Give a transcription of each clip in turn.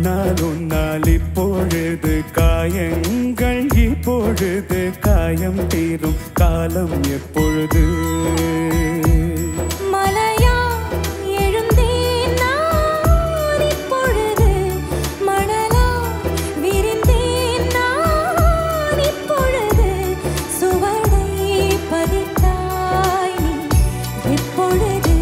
கண்ணால் உன்னால் இப்பொழுது காயங்கள் இப்பொழுது காயம் தீரும் காலம் எப்பொழுது மலையா எழுந்தேன் நான் இப்பொழுது மணலா விரிந்தேன் நான் இப்பொழுது சுவடை பதித்தாய் நீ எப்பொழுது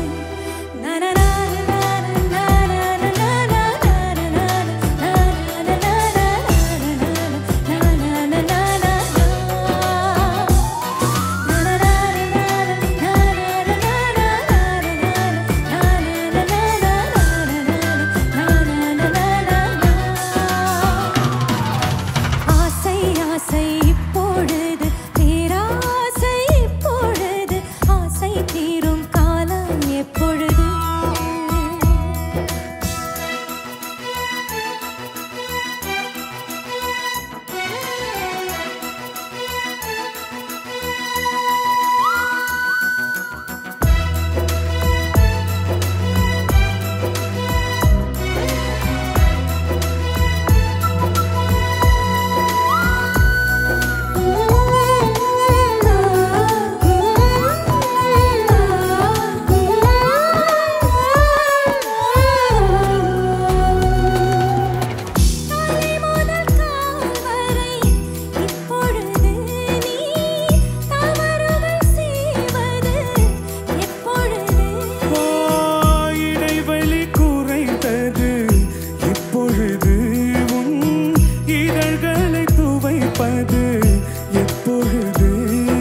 ஆசை ஆசை இப்பொழுது பேராசை இப்பொழுது ஆசை தீரும் காலம் எப்பொழுது தலை முதல் கால் வரை இப்பொழுது நீ தவறுகள் செய்வது எப்பொழுது ஓ, இடைவெளி குறைந்தது இப்பொழுது உன் இதழ்களை துவைப்பது எப்பொழுது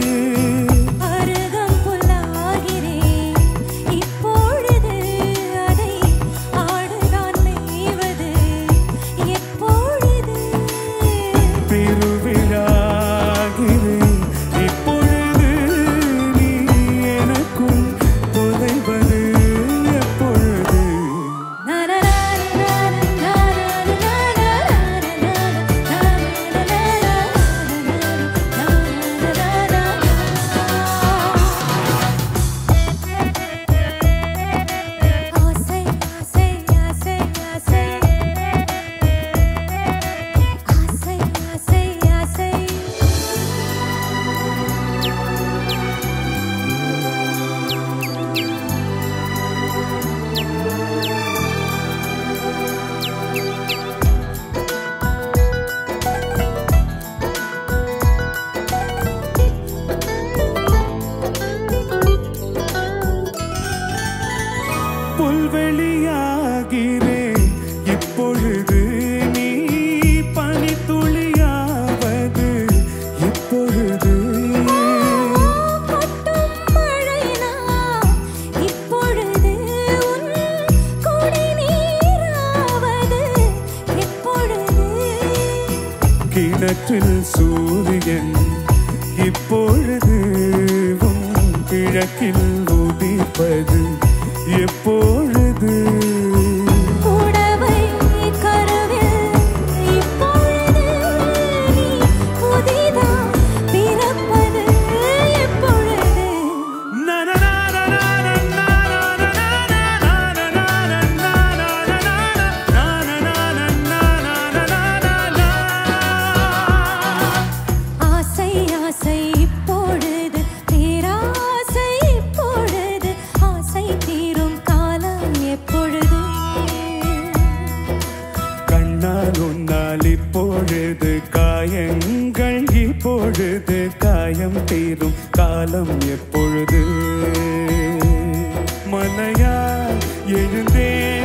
அருகம் புல்லாகிறேன் இப்பொழுது அதை ஆடுதான் மேய்வது எப்பொழுது திருவிழாகிறேன் இப்பொழுது நீ எனக்குள் தொலைவது எப்பொழுது ஆசை ஆசை ஆசை ஆசை ஆசை ஆசை ஆசை புல்வெளியாகிறேன் இப்பொழுது நீ பனித்துளியாவது இப்பொழுது கொட்டும் மழைனா இப்பொழுது உன் குடிநீராவது எப்பொழுது கிணற்றில் சூரியன் இப்பொழுது உன் கிழக்கில் உதிப்பது எப்பொழுது புடவை கருவில் இப்பொழுது நீ புதிதா பிறப்பது எப்பொழுது ஆசை ஆசை இப்பொழுது பேராசை இப்பொழுது ஆசை தீரும் காலம் எப்பொழுது கண்ணால் உன்னால் இப்பொழுது காயங்கள் இப்பொழுது காயம் தீரும் காலம் எப்பொழுது மலையா எழுந்தேன்